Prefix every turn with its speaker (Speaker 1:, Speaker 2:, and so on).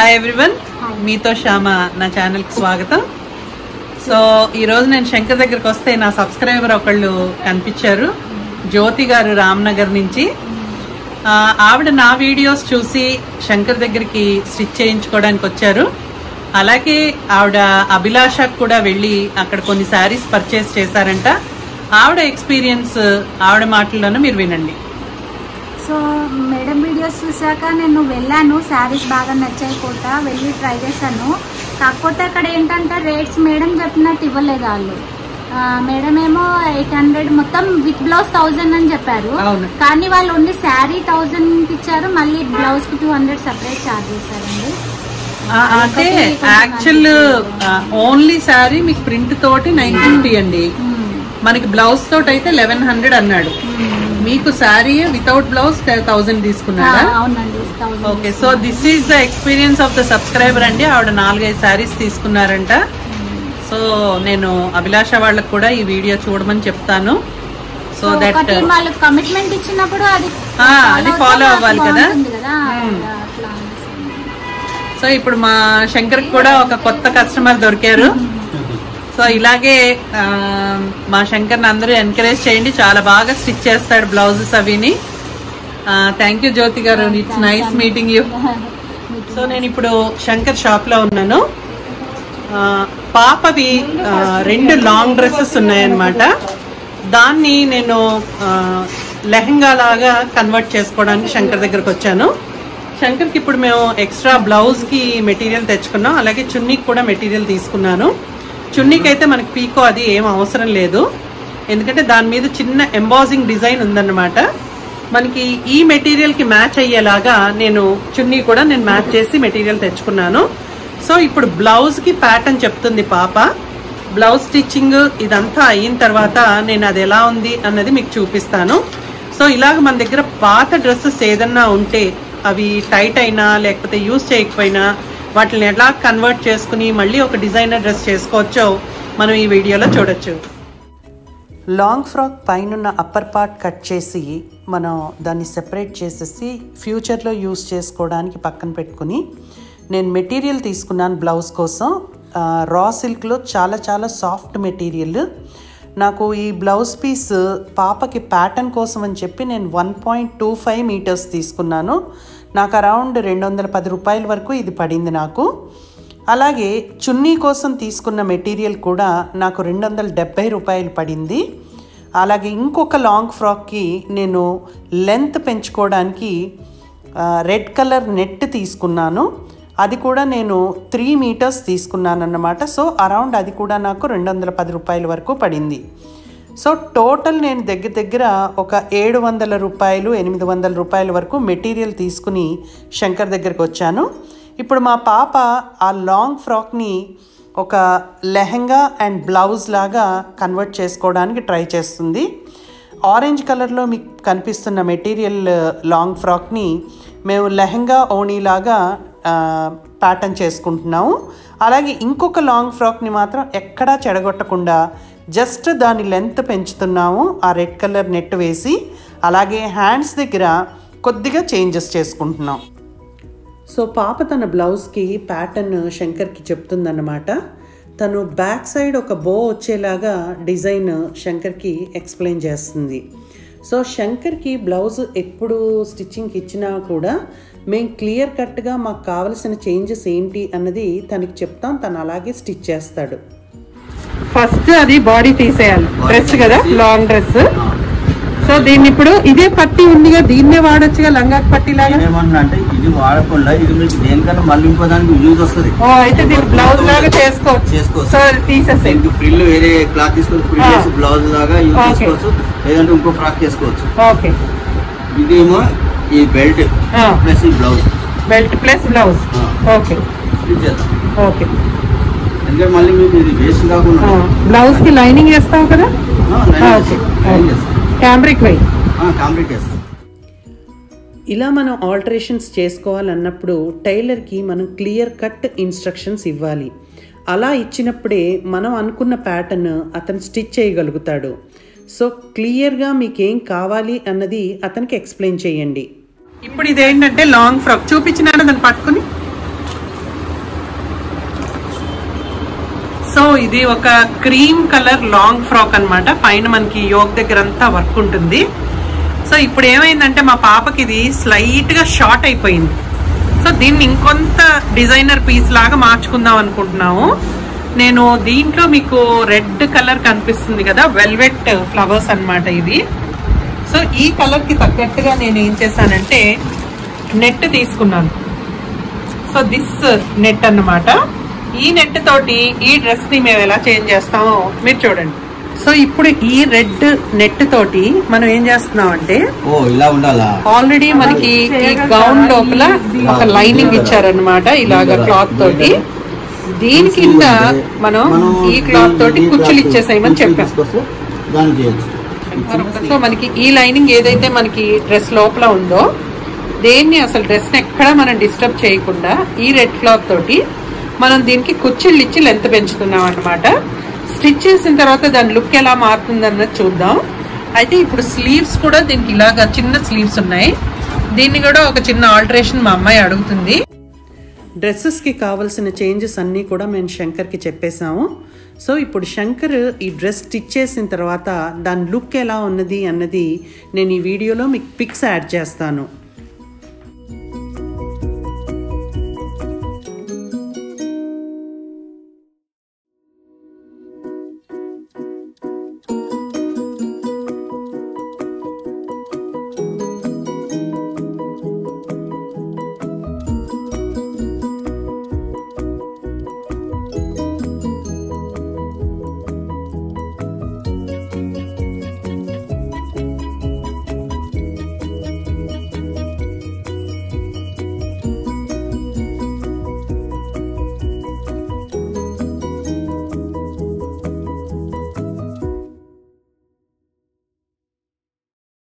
Speaker 1: Hi everyone మీతో శ్యామ నా channel కి స్వాగతం సో ఈ రోజు నేను శంకర్ దగ్గరికి వస్తే నా సబ్స్క్రైబర్ ఒకళ్ళు కనిపించారు జ్యోతి గారు రామ్నగర్ నుంచి ఆ, ఆవిడ నా వీడియోస్ చూసి శంకర్ దగ్గరికి స్టిచ్ చేయించుకోవడానికి వచ్చారు అలాగే ఆవిడ అభిలాషకు కూడా వెళ్ళి అక్కడ కొన్ని శారీస్ పర్చేస్ చేశారంట ఆవిడ ఎక్స్పీరియన్స్ ఆవిడ మాటల్లోనే మీరు వినండి
Speaker 2: సో మేడం వీడియోస్ చూసాక నేను వెళ్ళాను శారీస్ బాగా నచ్చాయి కోట వెళ్ళి ట్రై చేశాను కాకపోతే అక్కడ ఏంటంటే రేట్స్ మేడం చెప్పినట్టు ఇవ్వలేదు వాళ్ళు ఆ, మేడం ఏమో ఎయిట్ హండ్రెడ్ మొత్తం విత్ బ్లౌజ్ థౌజండ్ అని చెప్పారు
Speaker 1: అవును.
Speaker 2: కానీ వాళ్ళు ఓన్లీ శారీ థౌజండ్ ఇచ్చారు మళ్ళీ బ్లౌజ్ కి టూ హండ్రెడ్ సపరేట్ చార్జ్ చేశారండి
Speaker 1: ఆ, అంటే యాక్చువల్ ఓన్లీ శారీ మీకు ప్రింట్ తోటి నైన్ ఫిఫ్టీ అండి మనకి బ్లౌజ్ తోటి అయితే లెవెన్ హండ్రెడ్ అన్నాడు మీకు శారీ వితౌట్ బ్లౌజ్ థౌసండ్ తీసుకున్నారా
Speaker 2: అవునండి thousand
Speaker 1: okay so this is the experience of the subscriber అండి ఆవిడ నాలుగైదు శారీస్ తీసుకున్నారంట సో నేను అభిలాష వాళ్ళకి కూడా ఈ వీడియో చూడమని చెప్తాను సో దట్
Speaker 2: ఒకటి వాళ్ళకి కమిట్మెంట్ ఇచ్చినప్పుడు అది
Speaker 1: ఆ, అది follow
Speaker 2: అవుతే
Speaker 1: అవ్వాలి కదా.
Speaker 2: బాగుంటుంది కదా
Speaker 1: Hmm.
Speaker 2: అట్లా అనేసి.
Speaker 1: సో ఇప్పుడు మా శంకర్ కూడా ఒక కొత్త కస్టమర్ దొరికారు సో ఇలాగే ఆ, మా శంకర్ని అందరూ ఎంకరేజ్ చేయండి చాలా బాగా స్టిచ్ చేస్తాడు బ్లౌజెస్ అవిని థ్యాంక్ యూ జ్యోతి గారు it's nice meeting you so నేను ఇప్పుడు శంకర్ షాప్ లో ఉన్నాను ఆ, పాపవి ఆ, రెండు లాంగ్ డ్రెస్సెస్ ఉన్నాయన్నమాట దాన్ని నేను ఆ, లెహంగా లాగా కన్వర్ట్ చేసుకోవడానికి శంకర్ దగ్గరకు వచ్చాను శంకర్కి ఇప్పుడు మేము ఎక్స్ట్రా బ్లౌజ్ కి మెటీరియల్ తెచ్చుకున్నాం అలాగే చున్నీకి కూడా మెటీరియల్ తీసుకున్నాను చున్నీకి అయితే మనకి పీకో అది ఏం అవసరం లేదు ఎందుకంటే దాని మీద చిన్న ఎంబాజింగ్ డిజైన్ ఉందన్నమాట మనకి ఈ మెటీరియల్ కి మ్యాచ్ అయ్యేలాగా నేను చున్నీ కూడా నేను మ్యాచ్ చేసి మెటీరియల్ తెచ్చుకున్నాను సో ఇప్పుడు బ్లౌజ్ కి ప్యాటర్న్ చెప్తుంది పాప బ్లౌజ్ స్టిచ్చింగ్ ఇదంతా అయిన తర్వాత నేను అది ఎలా ఉంది అన్నది మీకు చూపిస్తాను సో ఇలాగ మన దగ్గర పాత డ్రెస్సెస్ ఏదన్నా ఉంటే అవి టైట్ అయినా లేకపోతే యూస్ చేయకపోయినా వాటిని ఎలా కన్వర్ట్ చేసుకుని మళ్ళీ ఒక డిజైనర్ డ్రెస్ చేసుకోవచ్చో మనం ఈ వీడియోలో చూడొచ్చు లాంగ్ ఫ్రాక్ పైన అప్పర్ పార్ట్ కట్ చేసి మనం దాన్ని సెపరేట్ చేసేసి ఫ్యూచర్లో యూస్ చేసుకోవడానికి పక్కన పెట్టుకుని నేను మెటీరియల్ తీసుకున్నాను బ్లౌజ్ కోసం ఆ, రా సిల్క్లో చాలా చాలా సాఫ్ట్ మెటీరియల్ నాకు ఈ బ్లౌజ్ పీస్ పాపకి ప్యాటర్న్ కోసం అని చెప్పి నేను one point two five meters తీసుకున్నాను నాకు అరౌండ్ రెండు వందల పది రూపాయల వరకు ఇది పడింది నాకు అలాగే చున్నీ కోసం తీసుకున్న మెటీరియల్ కూడా నాకు రెండు వందల డెబ్బై రూపాయలు పడింది అలాగే ఇంకొక లాంగ్ ఫ్రాక్కి నేను లెంత్ పెంచుకోవడానికి ఆ, రెడ్ కలర్ నెట్ తీసుకున్నాను అది కూడా నేను త్రీ మీటర్స్ తీసుకున్నాను అన్నమాట సో అరౌండ్ అది కూడా నాకు రెండు వందల పది రూపాయల వరకు పడింది సో టోటల్ నేను దగ్గర దగ్గర ఒక ఏడు వందల రూపాయలు ఎనిమిది వందల రూపాయల వరకు మెటీరియల్ తీసుకుని శంకర్ దగ్గరికి వచ్చాను ఇప్పుడు మా పాప ఆ లాంగ్ ఫ్రాక్ని ఒక లెహంగా అండ్ బ్లౌజ్ లాగా కన్వర్ట్ చేసుకోవడానికి ట్రై చేస్తుంది ఆరెంజ్ కలర్లో మీకు కనిపిస్తున్న మెటీరియల్ లాంగ్ ఫ్రాక్ని మేము లెహంగా ఓణీలాగా ప్యాటర్న్ చేసుకుంటున్నాము అలాగే ఇంకొక లాంగ్ ఫ్రాక్ని మాత్రం ఎక్కడా చెడగొట్టకుండా జస్ట్ దాని లెంత్ పెంచుతున్నాము ఆ రెడ్ కలర్ నెట్ వేసి అలాగే హ్యాండ్స్ దగ్గర కొద్దిగా చేంజెస్ చేసుకుంటున్నాం సో పాప తన బ్లౌజ్కి ప్యాటర్న్ శంకర్కి చెప్తుందన్నమాట తను బ్యాక్ సైడ్ ఒక బో వచ్చేలాగా డిజైన్ శంకర్కి ఎక్స్ప్లెయిన్ చేస్తుంది సో శంకర్కి బ్లౌజ్ ఎప్పుడు స్టిచ్చింగ్కి ఇచ్చినా కూడా మేము క్లియర్ కట్గా మాకు కావలసిన చేంజెస్ ఏంటి అన్నది తనకి చెప్తాం తను అలాగే స్టిచ్ చేస్తాడు ఫస్ట్ అది బాడీ తీసేయాలి డ్రెస్ కదా లాంగ్ డ్రెస్ సో దీన్ని ఇప్పుడు ఇదే పట్టి ఉందిగా దీన్నే వాడొచ్చుగా లంగాకి పట్టి లాగా
Speaker 3: ఏమన్నా అంటే ఇది వాడకుండా ఇది మీకు దేనికన్నా మళ్ళీ ఇంకో దానికి యూజ్ వస్తుంది
Speaker 1: ఓ అయితే దీన్ని బ్లౌజ్ లాగా చేసుకోవచ్చు
Speaker 3: చేసుకోవచ్చు.
Speaker 1: సో తీసేసేయండి
Speaker 3: దీనికి ఫ్రిల్ వేరే క్లాత్ తీసుకొని ఫ్రిల్
Speaker 1: ఆ.
Speaker 3: చేసి బ్లౌజ్ లాగా యూజ్
Speaker 1: ఓకే.
Speaker 3: చేసుకోవచ్చు లేదంటే ఇంకో ఫ్రాక్ చేసుకోవచ్చు
Speaker 1: ఓకే
Speaker 3: ఇదేమో ఈ బెల్ట్
Speaker 1: ఆ.
Speaker 3: ప్లస్ ఈ బ్లౌజ్
Speaker 1: బెల్ట్ ప్లస్ బ్లౌజ్
Speaker 3: ఆ.
Speaker 1: ఓకే
Speaker 3: ఇది చేద్దాం
Speaker 1: ఓకే
Speaker 3: ఎందుకంటే మళ్ళీ మీకు ఇది వేస్ట్ కాకుండా
Speaker 1: బ్లౌజ్ కి లైనింగ్ వేస్తావు కదా
Speaker 3: ఆ, లైన్
Speaker 1: ఓకే.
Speaker 3: చేస్తాం. లైన్ చేస్తాం.
Speaker 1: క్యాంబ్రిక్ వై
Speaker 3: ఆ, కాంప్లీట్ చేస్తాం
Speaker 1: ఇలా మనం ఆల్టరేషన్స్ చేసుకోవాలన్నప్పుడు టైలర్కి మనం క్లియర్ కట్ ఇన్స్ట్రక్షన్స్ ఇవ్వాలి అలా ఇచ్చినప్పుడే మనం అనుకున్న ప్యాటర్న్ అతను స్టిచ్ చేయగలుగుతాడు సో క్లియర్గా మీకేం కావాలి అన్నది అతనికి ఎక్స్ప్లెయిన్ చేయండి ఇప్పుడు ఇదేంటంటే లాంగ్ ఫ్రాక్ చూపించినాడు దాన్ని పట్టుకుని సో ఇది ఒక క్రీమ్ కలర్ లాంగ్ ఫ్రాక్ అన్నమాట పైన మనకి యోగ్ దగ్గర అంతా వర్క్ ఉంటుంది సో ఇప్పుడు ఏమైందంటే మా పాపకి ఇది స్లైట్ గా షార్ట్ అయిపోయింది సో దీన్ని ఇంకొంత డిజైనర్ పీస్ లాగా మార్చుకుందాం అనుకుంటున్నాము నేను దీంట్లో మీకు రెడ్ కలర్ కనిపిస్తుంది కదా వెల్వెట్ ఫ్లవర్స్ అన్నమాట ఇది సో ఈ కలర్ కి తగ్గట్టుగా నేను ఏం చేశానంటే నెట్ తీసుకున్నాను సో దిస్ నెట్ అన్నమాట ఈ నెట్ తోటి ఈ డ్రెస్ ని మేము ఎలా చేంజ్ చేస్తామో మీరు చూడండి సో ఇప్పుడు ఈ రెడ్ నెట్ తోటి మనం ఏం చేస్తున్నాం అంటే
Speaker 3: ఓ ఇలా ఉండాలా
Speaker 1: ఆల్రెడీ మనకి ఈ గౌన్ లోపల ఒక లైనింగ్ ఇచ్చారనమాట ఇలాగ క్లాత్ తోటి దీని కింద మనం ఈ క్లాత్ తోటి కుచ్చులు ఇచ్చేసేయమని చెప్పాం
Speaker 3: తీసుకొస్తే దాన్ని చేయొచ్చు
Speaker 1: సో మనకి ఈ లైనింగ్ ఏదైతే మనకి డ్రెస్ లోపల ఉందో దేన్ని అసలు డ్రెస్ ఎక్కడ మనం డిస్టర్బ్ చేయకుండా ఈ రెడ్ క్లాత్ తోటి మనం దీనికి కుచ్చిళ్ళు ఇచ్చి లెంత్ పెంచుతున్నాం అన్నమాట స్టిచ్ చేసిన తర్వాత దాని లుక్ ఎలా మారుతుంది అన్నది చూద్దాం అయితే ఇప్పుడు స్లీవ్స్ కూడా దీనికి ఇలాగా చిన్న స్లీవ్స్ ఉన్నాయి దీన్ని కూడా ఒక చిన్న ఆల్టరేషన్ మా అమ్మాయి అడుగుతుంది డ్రెస్సెస్కి కావాల్సిన చేంజెస్ అన్నీ కూడా మేము శంకర్కి చెప్పేశాము సో ఇప్పుడు శంకర్ ఈ డ్రెస్ స్టిచ్ చేసిన తర్వాత దాని లుక్ ఎలా ఉన్నది అన్నది నేను ఈ వీడియోలో మీకు పిక్స్ యాడ్ చేస్తాను